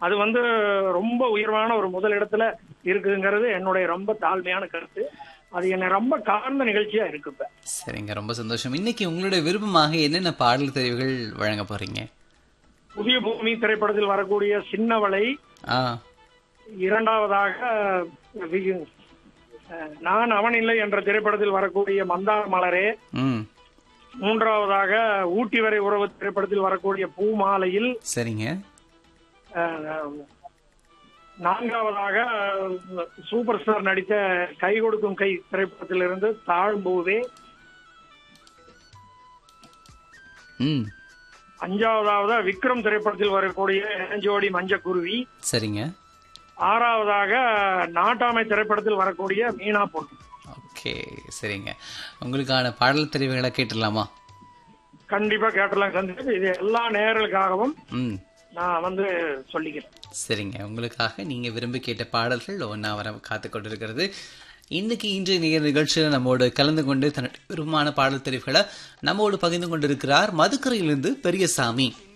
அது வந்து ரொம்ப உயர்வான ஒரு முதலிடத்துல இருக்குங்கிறது என்னுடைய ரொம்ப தாழ்மையான கருத்து அது என்னை ரொம்ப கவர்ந்த நிகழ்ச்சியா இருக்கு இப்ப சரிங்க ரொம்ப சந்தோஷம் இன்னைக்கு உங்களுடைய விருப்பமாக என்னென்ன பாடல் தெரிவுகள் வழங்க போறீங்க புதிய பூமி திரைப்படத்தில் வரக்கூடிய சின்னவளை ஆ இரண்டாவதாக வி- அஹ், நான் அவன் இல்லை என்ற திரைப்படத்தில் வரக்கூடிய மந்தார மலரே ம் மூன்றாவதாக ஊட்டி வரை உறவு திரைப்படத்தில் வரக்கூடிய பூமாலையில் சரிங்க அஹ், நான்காவதாக அஹ், சூப்பர் ஸ்டார் நடித்த கை கொடுக்கும் கை திரைப்படத்திலிருந்து தாழ்ம்பூவே ம் அஞ்சாவதாக விக்ரம் திரைப்படத்தில் வரக்கூடிய இளஞ்சோடி மஞ்சக்குருவி சரிங்க ஆறாவதாக நாட்டாமை திரைப்படத்தில் வரக்கூடிய மீனா பொண்ணு ஓகே சரிங்க உங்களுக்கான பாடல் தெரிவுகளை கேட்டுடலாமா கண்டிப்பா கேட்டலாம் சந்திப்பு இது எல்லா நேயர்களுக்காகவும் ம் நான் வந்து சொல்லிக்கிறேன் சரிங்க உங்களுக்காக நீங்க விரும்பி கேட்ட பாடல்கள் ஒன்றா வர காத்து கொண்டிருக்கிறது இன்னைக்கு இன்றைய நிகழ் நிகழ்ச்சியில் நம்மோடு கலந்து கொண்டு தன்னுடைய விருப்பமான பாடல் தெரிவுகளை நம்மோடு பகிர்ந்து கொண்டிருக்கிறார் மதுக்கரையிலிருந்து பெரியசாமி